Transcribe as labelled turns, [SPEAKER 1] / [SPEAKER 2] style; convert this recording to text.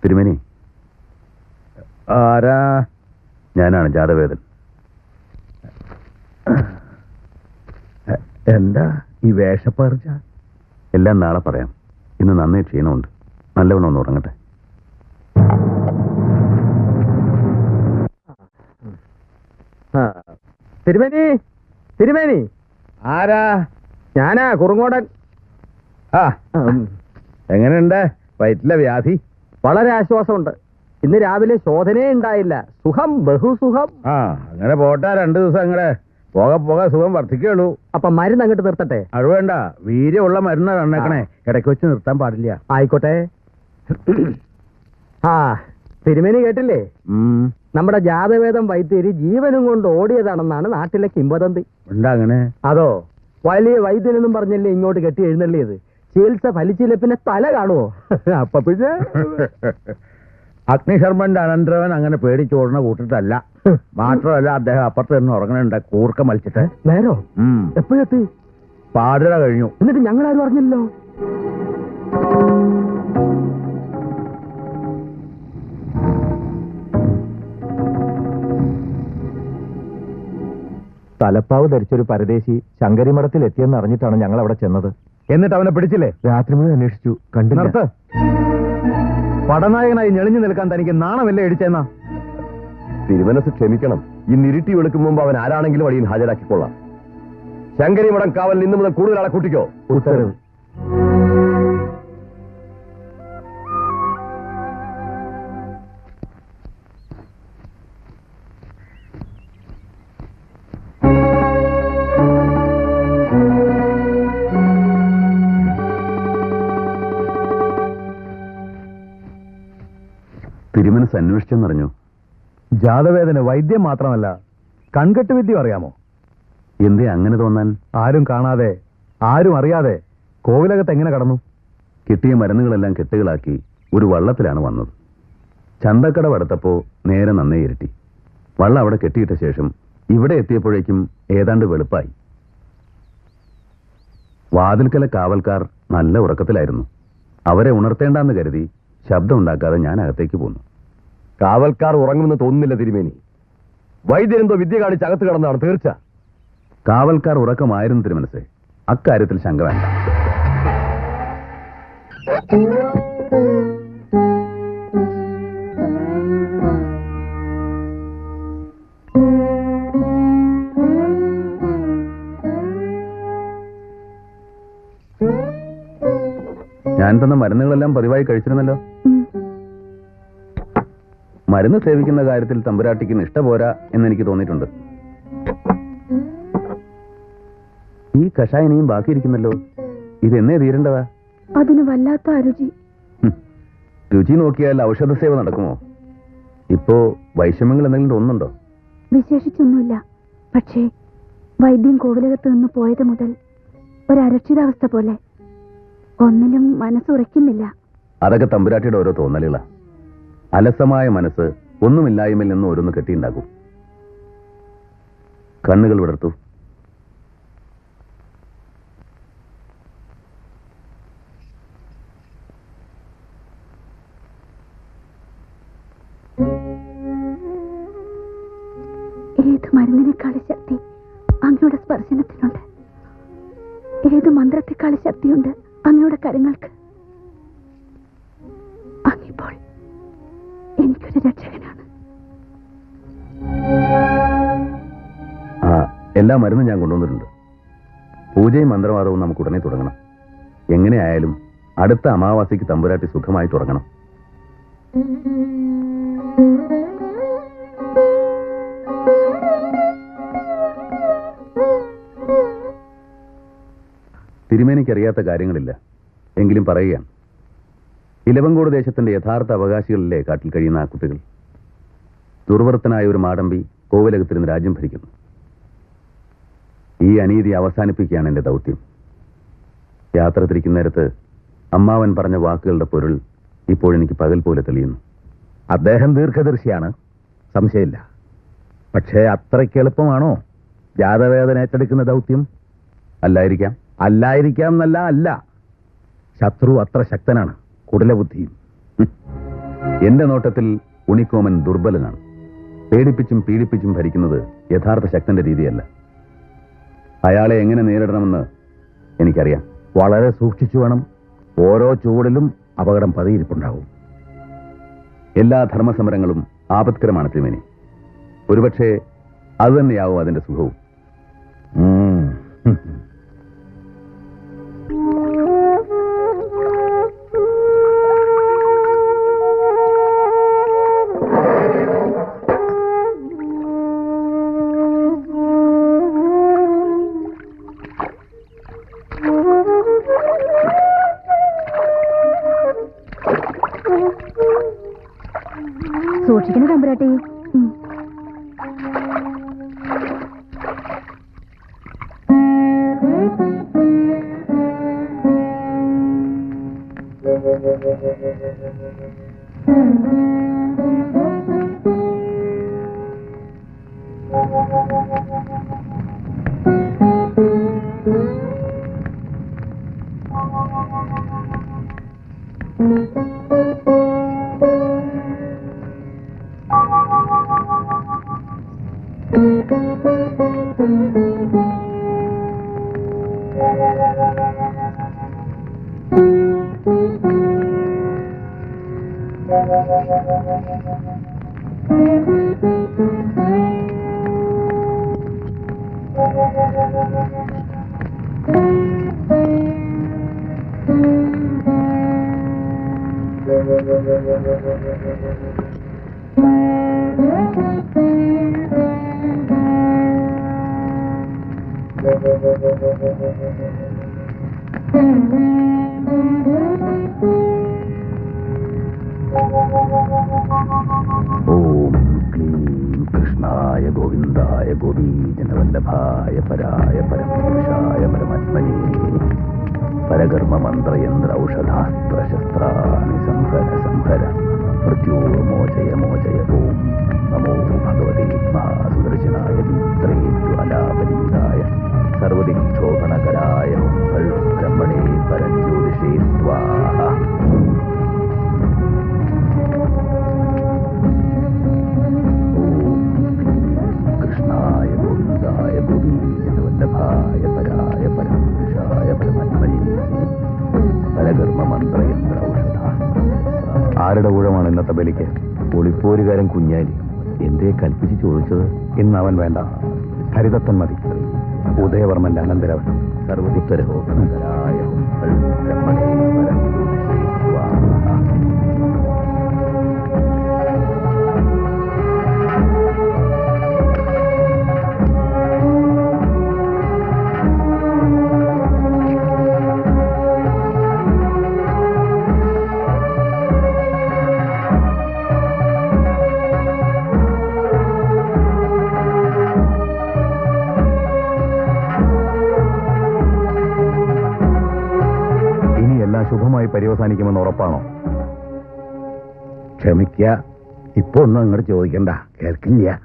[SPEAKER 1] തിരുമേനി
[SPEAKER 2] ആരാ
[SPEAKER 1] ഞാനാണ് ജാതവേദൻ
[SPEAKER 2] എ- എന്താ ഈ വേഷപ്പറിച്ച
[SPEAKER 1] എല്ലാം നാളെ പറയാം ഇന്ന് നന്നേ ക്ഷീണമുണ്ട് നല്ലവണ്ണം ഒന്ന് ഉറങ്ങട്ടെ
[SPEAKER 2] തിരുമേനി തിരുമേനി ആരാ ഞാനാ കുറുങ്ങോടൻ ആ എങ്ങനെയുണ്ട് വയറ്റിലെ വ്യാധി
[SPEAKER 3] വളരെ ആശ്വാസമുണ്ട് ഇന്ന് രാവിലെ ശോധനയേ ഉണ്ടായില്ല സുഖം ബഹുസുഖം
[SPEAKER 2] ആ അങ്ങനെ പോട്ടെ രണ്ടു ദിവസം അങ്ങനെ പോകെ പോകെ സുഖം വർദ്ധിക്കുള്ളൂ
[SPEAKER 3] അപ്പൊ മരുന്ന് അങ്ങോട്ട് നിർത്തട്ടെ
[SPEAKER 2] അത് വേണ്ട വീര്യമുള്ള മരുന്ന് തന്നേക്കണേ ഇടയ്ക്ക് വെച്ച് നിർത്താൻ പാടില്ല
[SPEAKER 3] ആയിക്കോട്ടെ ആ തിരുമേനി കേട്ടില്ലേ
[SPEAKER 2] ഉം,
[SPEAKER 3] നമ്മുടെ ജാതവേദം വൈദ്യര് ജീവനും കൊണ്ട് ഓടിയതാണെന്നാണ് നാട്ടിലെ കിംവദന്തി
[SPEAKER 2] എന്താ അങ്ങനെ
[SPEAKER 3] അതോ വലിയ വൈദ്യനെന്നും പറഞ്ഞല്ലേ ഇങ്ങോട്ട് കെട്ടി എഴുന്നള്ളിയത് ചികിത്സ ഫലിച്ചില്ല പിന്നെ തല കാണുമോ അപ്പൊ പിന്നെ
[SPEAKER 2] അഗ്നിശർമ്മന്റെ അനന്തരവൻ അങ്ങനെ പേടിച്ചോടുന്ന കൂട്ടിട്ടല്ല മാത്രമല്ല അദ്ദേഹം അപ്പുറത്ത് നിന്ന് ഉറങ്ങണുണ്ട് കൂർക്ക മലിച്ചിട്ട്
[SPEAKER 3] നേരോ
[SPEAKER 2] ഉം,
[SPEAKER 3] എപ്പോഴെത്തി
[SPEAKER 2] പാതിര കഴിഞ്ഞു
[SPEAKER 3] എന്നിട്ട് ഞങ്ങളാരും അറിഞ്ഞില്ലല്ലോ
[SPEAKER 4] തലപ്പാവ് ധരിച്ചൊരു പരദേശി ശങ്കരിമഠത്തിൽ എത്തിയെന്ന് അറിഞ്ഞിട്ടാണ് ഞങ്ങൾ അവിടെ ചെന്നത്
[SPEAKER 2] എന്നിട്ട് അവനെ പിടിച്ചില്ലേ
[SPEAKER 4] രാത്രി മുഴുവൻ അന്വേഷിച്ചു കണ്ടില്ല
[SPEAKER 2] നിർത്ത് പടനായകനായി ഞെളിഞ്ഞു നിൽക്കാൻ തനിക്ക് നാണമല്ലേ ഇടിച്ചെന്നാ
[SPEAKER 4] തിരുമനസ് ക്ഷമിക്കണം ഇന്ന് ഇരുട്ടി വെളുക്കും മുമ്പ് അവൻ ആരാണെങ്കിലും വഴിയിൽ ഹാജരാക്കിക്കൊള്ളാം ശങ്കരിമഠം കാവൽ ഇന്നു മുതൽ കൂടുതൽ ആളെ കൂട്ടിക്കോ ഉത്തരവ്
[SPEAKER 1] തിരുമനസ് അന്വേഷിച്ചെന്നറിഞ്ഞു
[SPEAKER 2] ജാതവേദന വൈദ്യം മാത്രമല്ല കൺകെട്ട് വിദ്യ അറിയാമോ
[SPEAKER 1] എന്തേ അങ്ങനെ തോന്നാൻ
[SPEAKER 2] ആരും കാണാതെ ആരും അറിയാതെ കോവിലകത്ത് എങ്ങനെ കടന്നു
[SPEAKER 1] കിട്ടിയ മരുന്നുകളെല്ലാം കെട്ടുകളാക്കി ഒരു വള്ളത്തിലാണ് വന്നത് ചന്തക്കട അടുത്തപ്പോ നേരെ നന്നേ ഇരട്ടി വള്ളം അവിടെ കെട്ടിയിട്ട ശേഷം ഇവിടെ എത്തിയപ്പോഴേക്കും ഏതാണ്ട് വെളുപ്പായി വാതിൽക്കലെ കാവൽക്കാർ നല്ല ഉറക്കത്തിലായിരുന്നു അവരെ ഉണർത്തേണ്ടെന്ന് കരുതി ശബ്ദമുണ്ടാക്കാതെ ഞാൻ അകത്തേക്ക് പോന്നു
[SPEAKER 4] കാവൽക്കാർ ഉറങ്ങുമെന്ന് തോന്നുന്നില്ല തിരുമേനി വൈദ്യരെന്തോ വിദ്യ കാണിച്ച് അകത്ത് കടന്നാണ് തീർച്ച
[SPEAKER 1] കാവൽക്കാർ ഉറക്കമായിരുന്നു തിരുമനസേ അക്കാര്യത്തിൽ ശങ്ക വേണ്ട ഞാൻ തന്ന മരുന്നുകളെല്ലാം പതിവായി കഴിച്ചിരുന്നല്ലോ മരുന്ന് സേവിക്കുന്ന കാര്യത്തിൽ തമ്പുരാട്ടിക്ക് നിഷ്ഠ പോരാ എന്നെനിക്ക് തോന്നിയിട്ടുണ്ട് ഈ കഷായം ഇനിയും ബാക്കിയിരിക്കുന്നല്ലോ ഇത് എന്നേ തീരേണ്ടതാ
[SPEAKER 5] അതിന് വല്ലാത്ത അരുചി
[SPEAKER 1] ഹും. രുചി നോക്കിയാൽ ഔഷധ സേവ നടക്കുമോ ഇപ്പോ വൈഷമ്യങ്ങൾ എന്തെങ്കിലും തോന്നുന്നുണ്ടോ
[SPEAKER 5] വിശേഷിച്ചൊന്നുമില്ല പക്ഷേ വൈദ്യം കോവിലകത്ത് നിന്ന് പോയത് മുതൽ ഒരു അരക്ഷിതാവസ്ഥ പോലെ ഒന്നിലും മനസ്സുറയ്ക്കുന്നില്ല
[SPEAKER 1] അതൊക്കെ തമ്പുരാട്ടിയുടെ ഓരോ തോന്നലുകളാ അലസമായ മനസ്സ് ഒന്നുമില്ലായ്മയിൽ നിന്ന് ഓരോന്ന് കെട്ടിയുണ്ടാക്കും കണ്ണുകൾ വിടർത്തു
[SPEAKER 5] ഏത് മരുന്നിനേക്കാളും ശക്തി അങ്ങയുടെ സ്പർശനത്തിനുണ്ട് ഏത് മന്ത്രത്തെക്കാളും ശക്തിയുണ്ട് അങ്ങയുടെ കരങ്ങൾക്ക് അങ്ങിപ്പോൾ എനിക്കൊരു രക്ഷകനാണ്
[SPEAKER 1] ആ എല്ലാ മരുന്നും ഞാൻ കൊണ്ടുവന്നിട്ടുണ്ട് പൂജയും മന്ത്രവാദവും നമുക്ക് ഉടനെ തുടങ്ങണം എങ്ങനെയായാലും അടുത്ത അമാവാസിക്ക് തമ്പുരാട്ടി സുഖമായി തുടങ്ങണം തിരുമേനിക്കറിയാത്ത കാര്യങ്ങളില്ല എങ്കിലും പറയുകയാണ് ഇലവങ്കോട് ദേശത്തിന്റെ യഥാർത്ഥ അവകാശികളിലെ കാട്ടിൽ കഴിയുന്ന ആ കുട്ടികൾ ദുർവൃത്തനായ ഒരു മാടമ്പി കോവിലകത്തിരുന്ന് രാജ്യം ഭരിക്കുന്നു ഈ അനീതി അവസാനിപ്പിക്കുകയാണ് എന്റെ ദൗത്യം യാത്ര തിരിക്കുന്നേരത്ത് അമ്മാവൻ പറഞ്ഞ വാക്കുകളുടെ പൊരുൾ ഇപ്പോഴെനിക്ക് പകൽ പോലെ തെളിയുന്നു
[SPEAKER 2] അദ്ദേഹം ദീർഘദർശിയാണ് സംശയമില്ല പക്ഷേ അത്രയ്ക്ക് എളുപ്പമാണോ ജാതവേദന ഏറ്റെടുക്കുന്ന ദൗത്യം
[SPEAKER 1] അല്ലായിരിക്കാം
[SPEAKER 2] അല്ലായിരിക്കാം എന്നല്ല അല്ല ശത്രു അത്ര ശക്തനാണ് കുടിലബുദ്ധിയും
[SPEAKER 1] ഹും. എന്റെ നോട്ടത്തിൽ ഉണിക്കോമൻ ദുർബലനാണ് പേടിപ്പിച്ചും പീഡിപ്പിച്ചും ഭരിക്കുന്നത് യഥാർത്ഥ ശക്തന്റെ രീതിയല്ല അയാളെ എങ്ങനെ നേരിടണമെന്ന് എനിക്കറിയാം
[SPEAKER 2] വളരെ സൂക്ഷിച്ചു വേണം ഓരോ ചുവടിലും അപകടം പതിയിരിപ്പുണ്ടാവും
[SPEAKER 1] എല്ലാ ധർമ്മസമരങ്ങളും ആപത്കരമാണ് തിരുമേനി ഒരുപക്ഷെ അതുതന്നെയാവും അതിന്റെ സുഖവും
[SPEAKER 2] ഉം.
[SPEAKER 5] സൂക്ഷിക്കണം തമ്പുരാട്ടി ഉം.
[SPEAKER 1] ഓം ക്ലീം കൃഷ്ണായ ഗോവിന്ദായ ഗോപീജനവല്ലഭായ പരായ പരമപുരുഷായ പരമാത്മനേ പരകർമ്മ മന്ത്രയന്ത്ര ഔഷധാസ്ത്ര ശസ്ത്രാണി സംഹര സംഹര മൃത്യോർമോചയ മോചയ ഓം നമോ ഭഗവതേ മഹാസുദർശനായ മിത്രേ ജ്വാലാപരീതായ സർവദിക്ഷോഭണകരായ ഫൾ ബ്രഹ്മണേ പരജ്യോതിഷേ സ്വാഹ കൃഷ്ണായ ഗോവിന്ദായ ഗോപീജനവല്ലഭായ പരായ പരമപുരുഷായ പരമാത്മനേ പരകർമ്മ മന്ത്രയന്ത്ര ഔഷധ
[SPEAKER 4] ആരുടെ ഊഴമാണ് ഇന്നത്തെ ബലിക്ക് ഒളിപ്പോരുകാരൻ കുഞ്ഞാലി എന്തേ കൽപ്പിച്ച് ചോദിച്ചത് ഇന്ന് അവൻ വേണ്ട ഹരിദത്തൻ മതി ഉദയവർമ്മന്റെ അനന്തരവൻ
[SPEAKER 1] സർവദിക്തരഹോകരായ ബ്രഹ്മണേ പരജ്യോതിഷേ സ്വാഹ
[SPEAKER 4] ഇനി എല്ലാം ശുഭമായി പര്യവസാനിക്കുമെന്ന് ഉറപ്പാണോ
[SPEAKER 2] ക്ഷമിക്കുക ഇപ്പൊ ഒന്നും അങ്ങോട്ട് ചോദിക്കണ്ട കേൾക്കില്ല